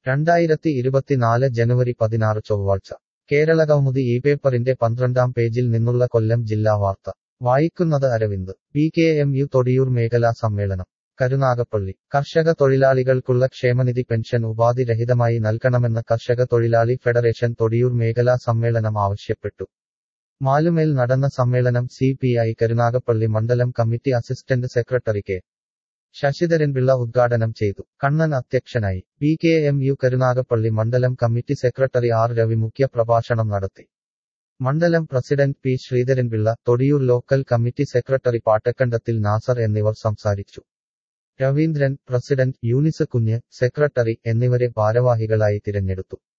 രണ്ടായിരത്തി ഇരുപത്തിനാല് ജനുവരി പതിനാറ് ചൊവ്വാഴ്ച കേരള കൗമുദി ഈ പേപ്പറിന്റെ പന്ത്രണ്ടാം പേജിൽ നിന്നുള്ള കൊല്ലം ജില്ലാ വാർത്ത വായിക്കുന്നത് Aravind P K M U Thodiyoor മേഖലാ സമ്മേളനം കരുനാഗപ്പള്ളി കർഷക തൊഴിലാളികൾക്കുള്ള ക്ഷേമനിധി പെൻഷൻ ഉപാധി രഹിതമായി നൽകണമെന്ന് കർഷക തൊഴിലാളി ഫെഡറേഷൻ തൊടിയൂർ മേഖലാ സമ്മേളനം ആവശ്യപ്പെട്ടു മാലുമേൽ നടന്ന സമ്മേളനം സി പി ഐ കരുനാഗപ്പള്ളി മണ്ഡലം committee assistant secretary K Sasidharanpillai ഉദ്ഘാടനം ചെയ്തു കണ്ണൻ അധ്യക്ഷനായി P K M U Karunagappally മണ്ഡലം കമ്മിറ്റി സെക്രട്ടറി ആർ രവി മുഖ്യ പ്രഭാഷണം നടത്തി മണ്ഡലം president P Sreedharanpillai Thodiyoor local committee secretary Pattakandathil Nasar എന്നിവർ സംസാരിച്ചു രവീന്ദ്രൻ പ്രസിഡന്റ് യൂനിസ് കുഞ്ഞ് സെക്രട്ടറി എന്നിവരെ ഭാരവാഹികളായി തിരഞ്ഞെടുത്തു